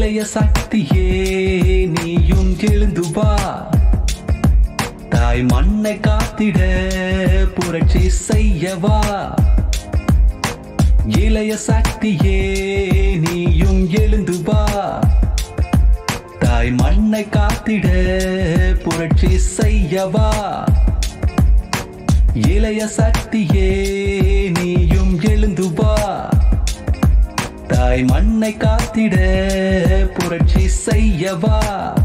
இளைய சக்தியே நீயும் எழுந்து வா தாய் மண்ணை காத்திட புரட்சி செய்யவா இளைய சக்தியே நீயும் எழுந்து வா தாய் மண்ணை காத்திட புரட்சி செய்யவா இளைய சக்தியே நீயும் எழுந்து வா தாய் மண்ணை காத்திட புரட்சி செய்யவா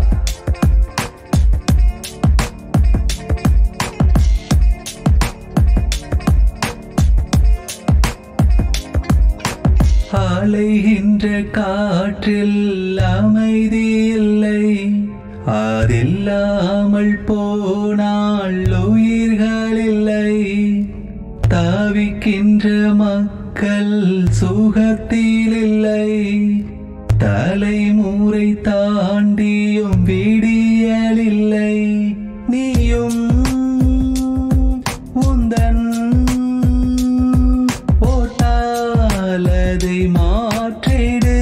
அலைகின்ற காற்றில் அமைதி இல்லை அதில்லாமல் போனால் உயிர்கள் இல்லை தாவிக்கின்ற மக்கள் சுகத்தில் இல்லை தலைமுறை தாண்டியும் விடியல் இல்லை நீயும் உந்தன் ஓட்டாலதை மாற்றிடு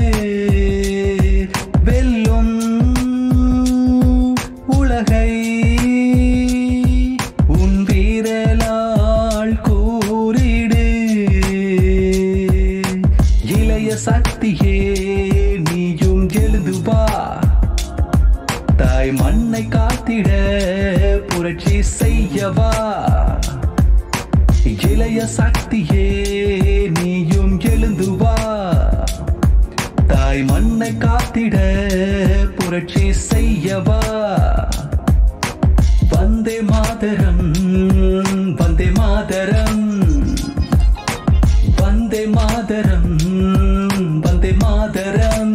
வெல்லும் உலகை உன் வீரலால் கூறிடு இளைய சக்தியே நீயும் எழுந்து வா தாய் மண்ணை காத்திட புரட்சி செய்யவா இளைய சக்தியே நீயும் எழுந்து வா தாய் மண்ணை காத்திட புரட்சி செய்யவா வந்தே மாதரம் வந்தே மாதரம் வந்தே மாதரம் வந்தே மாதரம்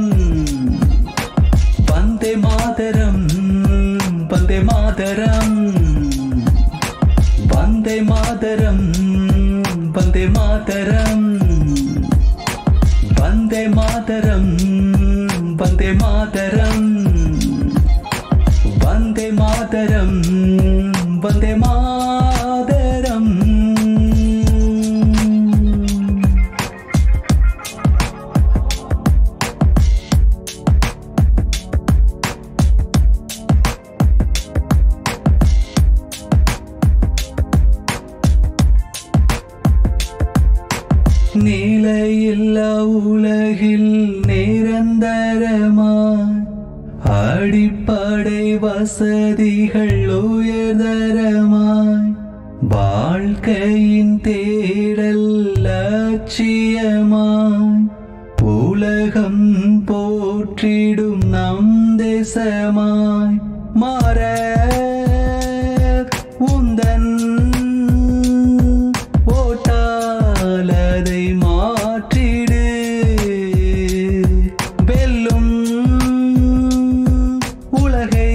வந்தே மாதரம் வந்தே மாதரம் வந்தே மாதரம் வந்தே மாதரம் வந்தே மாதரம் வந்தே மாதரம் வந்தே மாதரம் வந்தே மாதரம் நிலையில்லா உலகில் நிரந்தரமாய் அடிப்படை வசதிகள் உயர்தரமாய் வாழ்க்கையின் தேடல் லட்சியமாய் உலகம் போற்றிடும் நம் தேசமாய் மாற உந்தன் ஓட்டாலதை மாற்றிடு வெல்லும் உலகை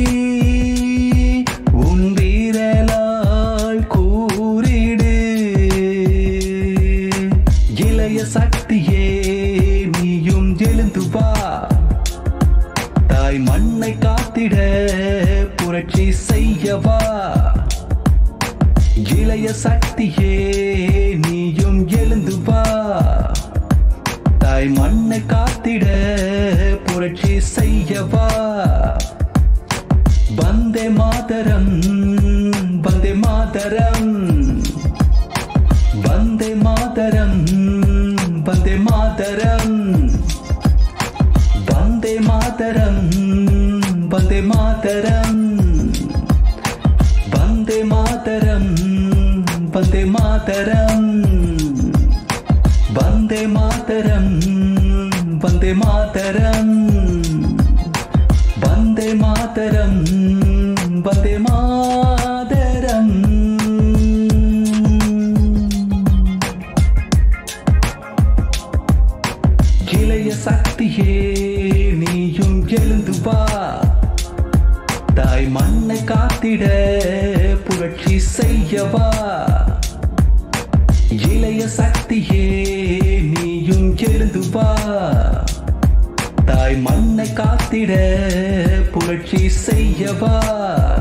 உன் வீரலால் கூறிடு இளைய சக்தியே நீயும் எழுந்து வா தாய் மண்ணை காத்திட புரட்சி செய்யவா இளைய சக்தியே நீயும் எழுந்து வா தாய் மண்ணை காத்திட புரட்சி செய்யவா வந்தே மாதரம் வந்தே மாதரம் வந்தே மாதரம் வந்தே மாதரம் வந்தே மாதரம் வந்தே மாதரம் வந்தே மாதரம் வந்தே மாதரம் வந்தே மாதரம் வந்தே மாதரம் வந்தே மாதரம் வந்தே மாதரம் இளைய சக்தியே நீயும் எழுந்து வா தாய் மண்ணை காத்திட புரட்சி செய்யவா இளைய சக்தியே நீயும் எழுந்து வா தாய் மண்ணை காத்திட புரட்சி செய்யவா